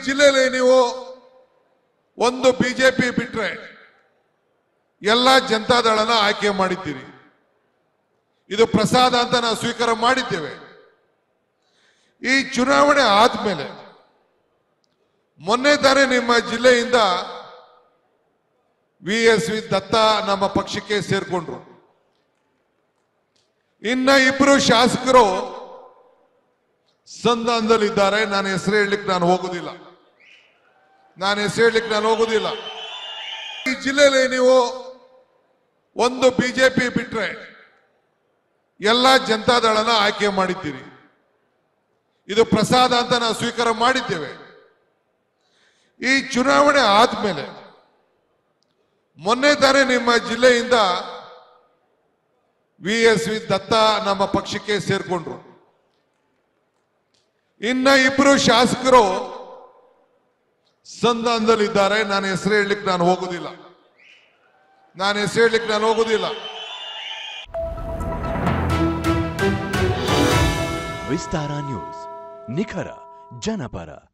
ಜಿಲ್ಲೆಯಲ್ಲಿ ನೀವು ಒಂದು ಬಿಜೆಪಿ ಬಿಟ್ರೆ ಎಲ್ಲ ಜನತಾದಳನ ಆಯ್ಕೆ ಮಾಡಿದ್ದೀರಿ ಇದು ಪ್ರಸಾದ ಅಂತ ನಾವು ಸ್ವೀಕಾರ ಮಾಡಿದ್ದೇವೆ ಈ ಚುನಾವಣೆ ಆದ್ಮೇಲೆ ಮೊನ್ನೆ ತಾನೇ ನಿಮ್ಮ ಜಿಲ್ಲೆಯಿಂದ ವಿ ಎಸ್ ವಿ ದತ್ತ ನಮ್ಮ ಪಕ್ಷಕ್ಕೆ ಸೇರ್ಕೊಂಡ್ರು ಇನ್ನ ಇಬ್ರು ಶಾಸಕರು ಸಂಧಾನದಲ್ಲಿದ್ದಾರೆ ನಾನು ಹೆಸರು ಹೇಳಲಿಕ್ಕೆ ನಾನು ಹೋಗುದಿಲ್ಲ ನಾನು ಹೆಸರು ಹೇಳಲಿಕ್ಕೆ ನಾನು ಹೋಗುದಿಲ್ಲ ಈ ಜಿಲ್ಲೆಯಲ್ಲಿ ನೀವು ಒಂದು ಬಿಜೆಪಿ ಬಿಟ್ರೆ ಎಲ್ಲ ಜನತಾದಳನ ಆಯ್ಕೆ ಮಾಡಿದ್ದೀರಿ ಇದು ಪ್ರಸಾದ ಅಂತ ನಾವು ಸ್ವೀಕಾರ ಮಾಡಿದ್ದೇವೆ ಈ ಚುನಾವಣೆ ಆದ್ಮೇಲೆ ಮೊನ್ನೆ ತಾನೇ ನಿಮ್ಮ ಜಿಲ್ಲೆಯಿಂದ ವಿ ಎಸ್ ವಿ ದತ್ತ ನಮ್ಮ ಪಕ್ಷಕ್ಕೆ ಸೇರ್ಕೊಂಡ್ರು ಇನ್ನ ಇಬ್ರು ಶಾಸಕರು ಸಂಧಾನದಲ್ಲಿದ್ದಾರೆ ನಾನು ಹೆಸರು ಹೇಳಲಿಕ್ಕೆ ನಾನು ಹೋಗುದಿಲ್ಲ ನಾನು ಹೆಸರು ಹೇಳಲಿಕ್ಕೆ ನಾನು ಹೋಗುದಿಲ್ಲ ವಿಸ್ತಾರ ನ್ಯೂಸ್ ನಿಖರ ಜನಪರ